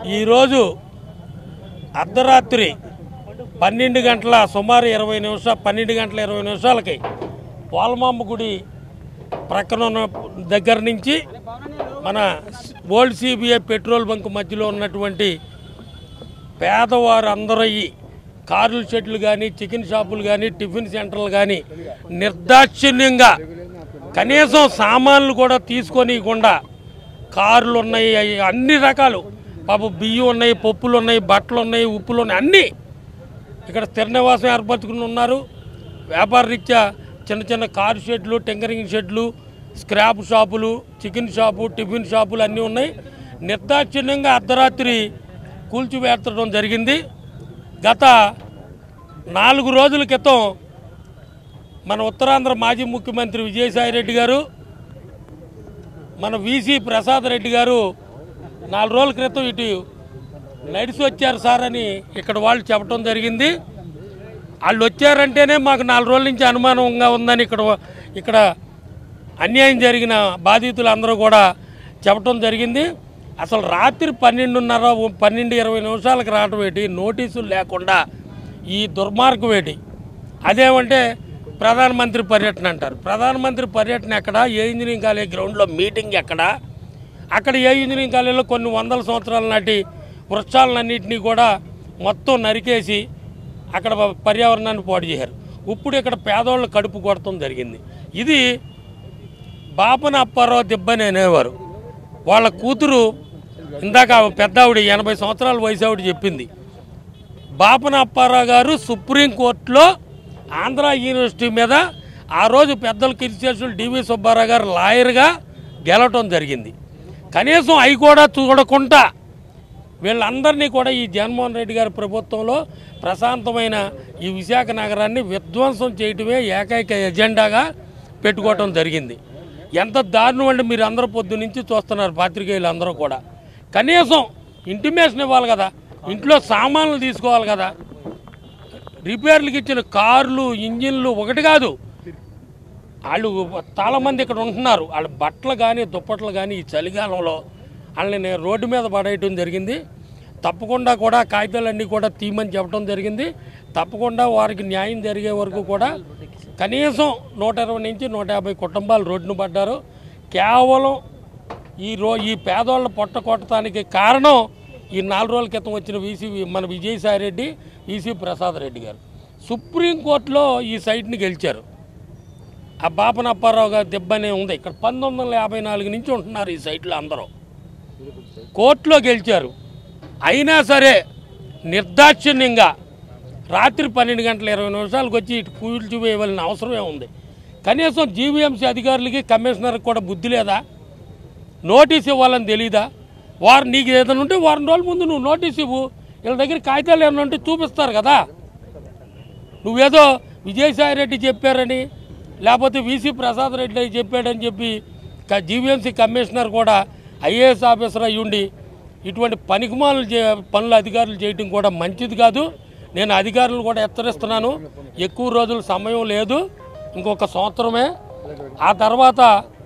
ఈరోజు అర్ధరాత్రి పన్నెండు గంటల సుమారు ఇరవై నిమిషాలు పన్నెండు గంటల ఇరవై నిమిషాలకి పోలమాంబ గుడి ప్రక్కన ఉన్న దగ్గర నుంచి మన ఓల్డ్ సిబిఐ పెట్రోల్ బంక్ మధ్యలో ఉన్నటువంటి పేదవారు అందరయ్యి కార్ల షెడ్లు కానీ చికెన్ షాపులు కానీ టిఫిన్ సెంటర్లు కానీ నిర్దాక్షిణ్యంగా కనీసం సామాన్లు కూడా తీసుకొనికుండా కార్లు ఉన్నాయి అయి అన్ని రకాలు పాప బియ్యం ఉన్నాయి పప్పులు ఉన్నాయి బట్టలు ఉన్నాయి ఉప్పులు ఉన్నాయి అన్నీ ఇక్కడ స్థిర నివాసం ఏర్పరచుకుని ఉన్నారు వ్యాపార రీత్యా చిన్న చిన్న కారు షెడ్లు టెంకరింగ్ షెడ్లు స్క్రాప్ షాపులు చికెన్ షాపు టిఫిన్ షాపులు అన్నీ ఉన్నాయి నిర్దాక్షిణ్యంగా అర్ధరాత్రి కూల్చివేర్చడం జరిగింది గత నాలుగు రోజుల క్రితం మన ఉత్తరాంధ్ర మాజీ ముఖ్యమంత్రి విజయసాయిరెడ్డి గారు మన వీసీ ప్రసాద్ రెడ్డి గారు నాలుగు రోజుల క్రితం ఇటు నడిచి వచ్చారు సార్ అని ఇక్కడ వాళ్ళు చెప్పడం జరిగింది వాళ్ళు వచ్చారంటేనే మాకు నాలుగు రోజుల నుంచి అనుమానంగా ఉందని ఇక్కడ ఇక్కడ అన్యాయం జరిగిన బాధితులు అందరూ కూడా చెప్పడం జరిగింది అసలు రాత్రి పన్నెండున్నర పన్నెండు ఇరవై నిమిషాలకు రావడం ఏంటి నోటీసులు లేకుండా ఈ దుర్మార్గం ఏంటి అదేమంటే ప్రధానమంత్రి పర్యటన అంటారు ప్రధానమంత్రి పర్యటన ఎక్కడ ఏ ఇంజనీరింగ్ కాలేజ్ గ్రౌండ్లో మీటింగ్ ఎక్కడ అక్కడ ఏ ఇంజనీరింగ్ కాలేజీలో కొన్ని వందల సంవత్సరాల నాటి వృక్షాలన్నింటినీ కూడా మొత్తం నరికేసి అక్కడ పర్యావరణాన్ని పాడు చేశారు ఇప్పుడు ఇక్కడ పేదోళ్ళ కడుపు కొడటం జరిగింది ఇది బాపన అప్పారావు దిబ్బని అనేవారు వాళ్ళ కూతురు ఇందాక పెద్ద ఆవిడ ఎనభై సంవత్సరాల వయసు ఆవిడ చెప్పింది బాపన అప్పారావు గారు సుప్రీంకోర్టులో ఆంధ్ర యూనివర్సిటీ మీద ఆ రోజు పెద్దలు కీర్తిశేషులు డివి సుబ్బారావు గారు లాయర్గా గెలవటం జరిగింది కనీసం అవి కూడా చూడకుండా వీళ్ళందరినీ కూడా ఈ జగన్మోహన్ రెడ్డి గారి ప్రభుత్వంలో ప్రశాంతమైన ఈ విశాఖ నగరాన్ని విధ్వంసం చేయటమే ఏకైక ఎజెండాగా పెట్టుకోవటం జరిగింది ఎంత దారుణం అంటే మీరు అందరూ పొద్దు నుంచి చూస్తున్నారు పాత్రికేయులు అందరూ కూడా కనీసం ఇంటిమేషన్ ఇవ్వాలి కదా ఇంట్లో సామాన్లు తీసుకోవాలి కదా రిపేర్లకు ఇచ్చిన కార్లు ఇంజిన్లు ఒకటి కాదు వాళ్ళు చాలా మంది ఇక్కడ ఉంటున్నారు వాళ్ళ బట్టలు కానీ దుప్పట్లు కానీ ఈ చలికాలంలో వాళ్ళని నేను రోడ్డు మీద పడేయటం జరిగింది తప్పకుండా కూడా కాగితాలన్నీ కూడా తీయమని చెప్పడం జరిగింది తప్పకుండా వారికి న్యాయం జరిగే వరకు కూడా కనీసం నూట ఇరవై నుంచి నూట యాభై కుటుంబాలు రోడ్డును పడ్డారు కేవలం ఈ రో ఈ పేదోళ్ళ పొట్ట కొట్టడానికి కారణం ఈ నాలుగు రోజుల క్రితం వచ్చిన వీసీ మన విజయసాయి రెడ్డి వీసీ ప్రసాద్ రెడ్డి గారు సుప్రీంకోర్టులో ఈ సైట్ని గెలిచారు ఆ బాపన అప్పారావు గారి దెబ్బనే ఉంది ఇక్కడ పంతొమ్మిది వందల యాభై నాలుగు నుంచి ఉంటున్నారు ఈ సైట్లో అందరూ కోర్టులో గెలిచారు అయినా సరే నిర్దాక్షిణ్యంగా రాత్రి పన్నెండు గంటల ఇరవై నిమిషాలకు వచ్చి ఇటు కూల్చివేయవలసిన అవసరమే ఉంది కనీసం జీవీఎంసీ అధికారులకి కమిషనర్కి కూడా బుద్ధి లేదా నోటీస్ ఇవ్వాలని తెలీదా వారు నీకు ఏదైనా ఉంటే వారం రోజుల ముందు నువ్వు నోటీస్ ఇవ్వు వీళ్ళ దగ్గర కాగితాలు ఏమైనా ఉంటే చూపిస్తారు కదా నువ్వేదో విజయసాయి రెడ్డి చెప్పారని లేకపోతే వీసీ ప్రసాద్ రెడ్డి చెప్పాడని చెప్పి క- జీవీఎంసీ కమిషనర్ కూడా ఐఏఎస్ ఆఫీసర్ అయ్యి ఉండి ఇటువంటి పనికిమాలు చే పనులు అధికారులు చేయటం కూడా మంచిది కాదు నేను అధికారులు కూడా హెచ్చరిస్తున్నాను ఎక్కువ రోజులు సమయం లేదు ఇంకొక సంవత్సరమే ఆ తర్వాత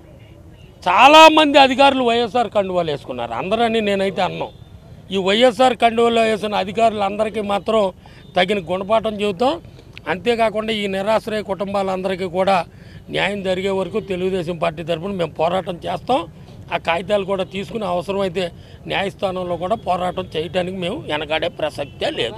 చాలామంది అధికారులు వైఎస్ఆర్ కండువాలు వేసుకున్నారు అందరని నేనైతే అన్నాం ఈ వైఎస్ఆర్ కండువాలో వేసిన అధికారులందరికీ మాత్రం తగిన గుణపాఠం చెబుతాం అంతేకాకుండా ఈ నిరాశ్రయ కుటుంబాలందరికీ కూడా న్యాయం జరిగే వరకు తెలుగుదేశం పార్టీ తరఫున మేము పోరాటం చేస్తాం ఆ కాగితాలు కూడా తీసుకుని అవసరమైతే న్యాయస్థానంలో కూడా పోరాటం చేయడానికి మేము వెనకాడే ప్రసక్తే లేదు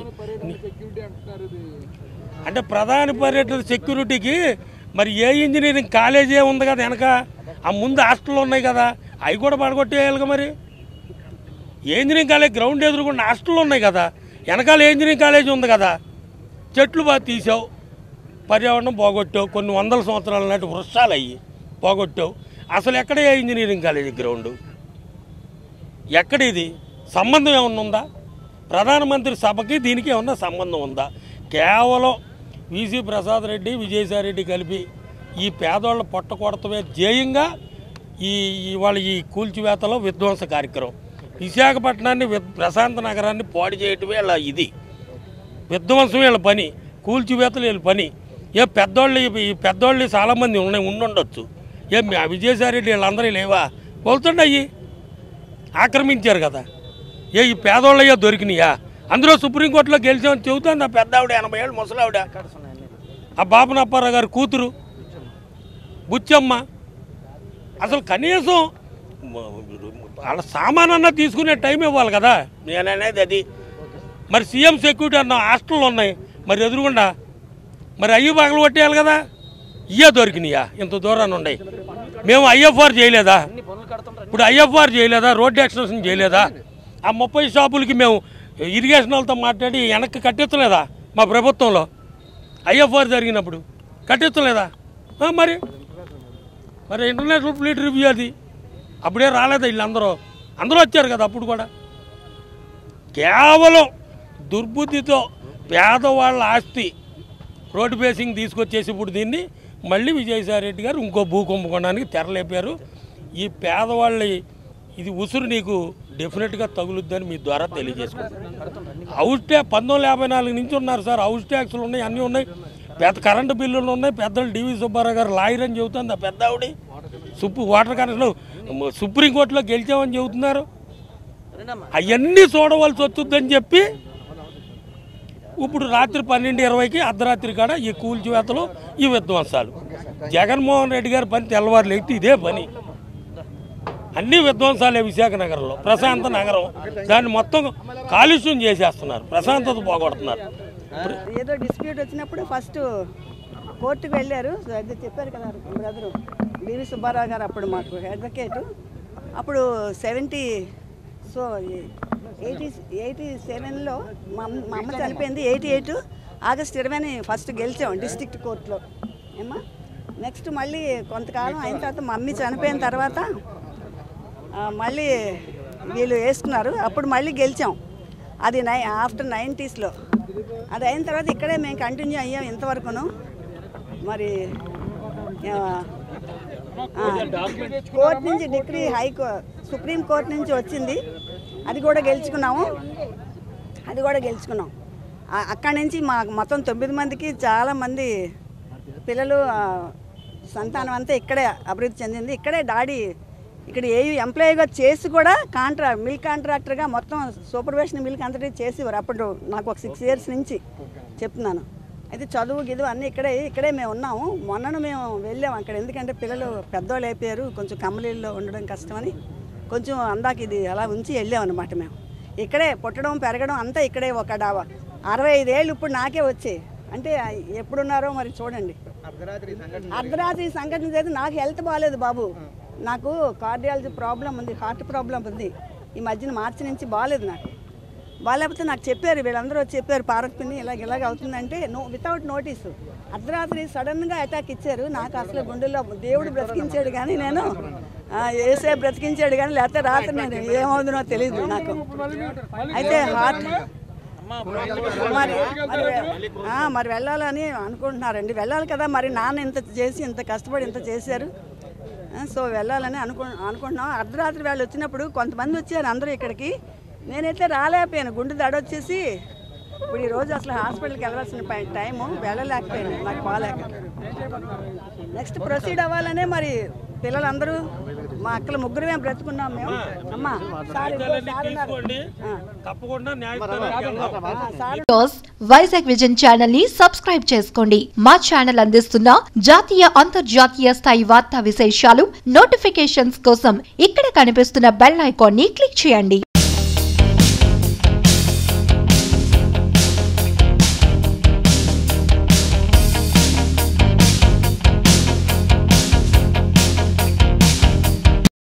అంటే ప్రధాన పర్యటన సెక్యూరిటీకి మరి ఏ ఇంజనీరింగ్ కాలేజీ ఉంది కదా వెనక ఆ ముందు హాస్టల్ ఉన్నాయి కదా అవి కూడా పడగొట్టేయాలిగా మరి ఏ ఇంజనీరింగ్ కాలేజ్ గ్రౌండ్ ఎదురుకుండా హాస్టల్ ఉన్నాయి కదా వెనకాల ఏ ఇంజనీరింగ్ కాలేజ్ ఉంది కదా చెట్లు బాగా తీసావు పర్యావరణం పోగొట్టావు కొన్ని వందల సంవత్సరాల నాటి వృక్షాలు అయ్యి పోగొట్టావు అసలు ఎక్కడ ఏ ఇంజనీరింగ్ కాలేజ్ గ్రౌండ్ ఎక్కడ ఇది సంబంధం ఏమన్నా ఉందా ప్రధానమంత్రి సభకి దీనికి ఏమన్నా సంబంధం ఉందా కేవలం వీసీ ప్రసాద్ రెడ్డి విజయసాయి రెడ్డి కలిపి ఈ పేదోళ్ళ పొట్ట కొడతమే ధ్యేయంగా ఈ ఇవాళ ఈ కూల్చివేతలో విధ్వంస కార్యక్రమం విశాఖపట్నాన్ని విద్- ప్రశాంత నగరాన్ని పాడు చేయటమే ఇలా ఇది విధ్వంసం వీళ్ళ పని కూల్చివేతలు వీళ్ళ పని ఏ పెద్దోళ్ళు ఈ పెద్దోళ్ళు చాలామంది ఉన్నాయి ఉండుండొచ్చు ఏ విజయసాయి రెడ్డి వీళ్ళందరూ లేవా వెళ్తుండయి ఆక్రమించారు కదా ఏ ఈ పేదోళ్ళయ్యా దొరికినాయా అందులో సుప్రీంకోర్టులో గెలిచామని చెబుతుంది ఆ పెద్ద ఆవిడ ఎనభై ఏళ్ళు ముసలావిడ ఆ బాబనప్పారావు గారి కూతురు బుచ్చమ్మ అసలు కనీసం వాళ్ళ సామానన్నా తీసుకునే టైం ఇవ్వాలి కదా నేను అనేది అది మరి సీఎం సెక్యూరిటీ అన్న హాస్టల్లో ఉన్నాయి మరి ఎదురుగుండా మరి అయ్యి పగలు కొట్టేయాలి కదా ఇయ్యే దొరికినాయా ఇంత దూరాన్ని ఉన్నాయి మేము ఐఎఫ్ఆర్ చేయలేదా ఇప్పుడు ఐఎఫ్ఆర్ చేయలేదా రోడ్ ఎక్స్టెన్షన్ చేయలేదా ఆ ముప్పై షాపులకి మేము ఇరిగేషన్ వాళ్ళతో మాట్లాడి వెనక్కి కట్టించలేదా మా ప్రభుత్వంలో ఐఎఫ్ఆర్ జరిగినప్పుడు కట్టించలేదా ఆ, మరి మరి ఇంటర్నేషనల్ ఫ్లీట్ రివ్యూ అది అప్పుడే రాలేదా వీళ్ళందరూ అందరూ వచ్చారు కదా అప్పుడు కూడా కేవలం దుర్బుద్ధితో పేదవాళ్ళ ఆస్తి రోడ్డు బేసింగ్ తీసుకొచ్చేసి ఇప్పుడు దీన్ని మళ్ళీ విజయసాయి రెడ్డి గారు ఇంకో భూ కుంభకోణానికి తెరలేపారు ఈ పేదవాళ్ళ ఇది ఉసురు నీకు డెఫినెట్గా తగులుద్దని మీ ద్వారా తెలియజేసుకుంటాను హౌస్ ట్యాక్స్ పంతొమ్మిది యాభై నాలుగు నుంచి ఉన్నారు సార్ హౌస్ ట్యాక్స్లు ఉన్నాయి అన్నీ ఉన్నాయి పెద్ద కరెంటు బిల్లులు ఉన్నాయి పెద్దలు డివి సుబ్బారావు గారు లాయర్ అని చెబుతుంది ఆ పెద్ద ఆవిడ సుప్పు వాటర్ కనెక్షన్ సుప్రీంకోర్టులో గెలిచామని చెబుతున్నారు అవన్నీ చూడవలసి వస్తుందని చెప్పి ఇప్పుడు రాత్రి పన్నెండు ఇరవైకి అర్ధరాత్రి కాడ ఈ కూల్చివేతలు ఈ విధ్వంసాలు జగన్మోహన్ రెడ్డి గారి పని తెల్లవారులు ఎత్తి ఇదే పని అన్ని విధ్వంసాలే విశాఖ నగరంలో ప్రశాంత నగరం దాన్ని మొత్తం కాలుష్యం చేసేస్తున్నారు ప్రశాంతత పోగొడుతున్నారు ఏదో డిస్ప్యూట్ వచ్చినప్పుడు ఫస్ట్ కోర్టుకు వెళ్ళారు సో అది చెప్పారు కదా బ్రదరు బివి సుబ్బారావు గారు అప్పుడు మాకు అడ్వకేటు అప్పుడు సెవెంటీ సో ఎయిటీ ఎయిటీ సెవెన్లో మా అమ్మ మా అమ్మ చనిపోయింది ఎయిటీ ఎయిట్ ఆగస్ట్ ఇరవైని ఫస్ట్ గెలిచాం డిస్ట్రిక్ట్ కోర్టులో ఏమ్మా నెక్స్ట్ మళ్ళీ కొంతకాలం అయిన తర్వాత మా మమ్మీ చనిపోయిన తర్వాత ఆ, మళ్ళీ వీళ్ళు వేసుకున్నారు అప్పుడు మళ్ళీ గెలిచాం అది నై ఆఫ్టర్ నైంటీస్లో అది అయిన తర్వాత ఇక్కడే మేము కంటిన్యూ అయ్యాం ఇంతవరకును మరి ఆ, ఆ, కోర్టు నుంచి డిగ్రీ హైకో సుప్రీం కోర్టు నుంచి వచ్చింది అది కూడా గెలుచుకున్నాము అది కూడా గెలుచుకున్నాం ఆ- అక్కడి నుంచి మా మొత్తం తొమ్మిది మందికి చాలా మంది పిల్లలు ఆ, సంతానం అంతా ఇక్కడే అభివృద్ధి చెందింది ఇక్కడే డాడీ ఇక్కడ ఏ ఎంప్లాయీగా చేసి కూడా కాంట్రా మిల్క్ కాంట్రాక్టర్గా మొత్తం సూపర్వేషన్ మిల్క్ అంతటి చేసేవారు అప్పుడు నాకు ఒక సిక్స్ ఇయర్స్ నుంచి చెప్తున్నాను అయితే చదువు గిదువు అన్నీ ఇక్కడే ఇక్కడే మేము ఉన్నాము మొన్నను మేము వెళ్ళాము అక్కడ ఎందుకంటే పిల్లలు పెద్దోళ్ళు అయిపోయారు కొంచెం కమ్మలీల్లో ఉండడం కష్టమని కొంచెం అందాక ఇది అలా ఉంచి వెళ్ళాం అనమాట మేము ఇక్కడే పుట్టడం పెరగడం అంతా ఇక్కడే ఒక డాబా అరవై ఐదేళ్ళు ఇప్పుడు నాకే వచ్చాయి అంటే ఎప్పుడున్నారో మరి చూడండి అర్ధరాత్రి సంఘటన చేసి నాకు హెల్త్ బాగాలేదు బాబు నాకు కార్డియాలజీ ప్రాబ్లం ఉంది హార్ట్ ప్రాబ్లం ఉంది ఈ మధ్యన మార్చి నుంచి బాగాలేదు నాకు బాగాలేకపోతే నాకు చెప్పారు వీళ్ళందరూ వచ్చి చెప్పారు పార్క్ పిన్ని ఇలాగ ఇలాగ అవుతుందంటే నో వితౌట్ నోటీసు అర్ధరాత్రి సడన్గా అటాక్ ఇచ్చారు నాకు అసలు గుండెల్లో దేవుడు బ్రతికించాడు కానీ నేను ఆ, ఏసే బ్రతికించాడు కానీ లేకపోతే రాత్రి నేను ఏమవుతుందో తెలియదు నాకు అయితే హార్ట్ మరి మరి ఆ, మరి వెళ్ళాలని అనుకుంటున్నారండి వెళ్ళాలి కదా మరి నాన్న ఇంత చేసి ఇంత కష్టపడి ఇంత చేశారు ఆ, సో వెళ్ళాలని అనుకు అనుకుంటున్నాం అర్ధరాత్రి వాళ్ళు వచ్చినప్పుడు కొంతమంది వచ్చారు అందరూ ఇక్కడికి నేనైతే రాలేకపోయాను గుండె దడొచ్చేసి ఇప్పుడు ఈ రోజు అసలు హాస్పిటల్కి వెళ్ళాల్సిన పై- టైము వెళ్ళలేకపోయాను నాకు బాగాలేక నెక్స్ట్ ప్రొసీడ్ అవ్వాలనే మరి పిల్లలందరూ మా అక్కలు ముగ్గురమే బ్రతుకున్నాం మేము అమ్మా సార్ ఇదిగో సార్ ఉన్నారు. తీసుకోండి ఆ, తప్పకుండా న్యాయస్థానానికి వెళ్దాం ఆ, సార్ టాస్ వైజాగ్ విజన్ ఛానల్ ని సబ్స్క్రైబ్ చేసుకోండి మా ఛానల్ అందిస్తున్న జాతీయ అంతర్జాతీయ స్థాయి వార్తా విశేషాలు నోటిఫికేషన్స్ కోసం ఇక్కడ కనిపిస్తున్న బెల్ ఐకాన్ ని క్లిక్ చేయండి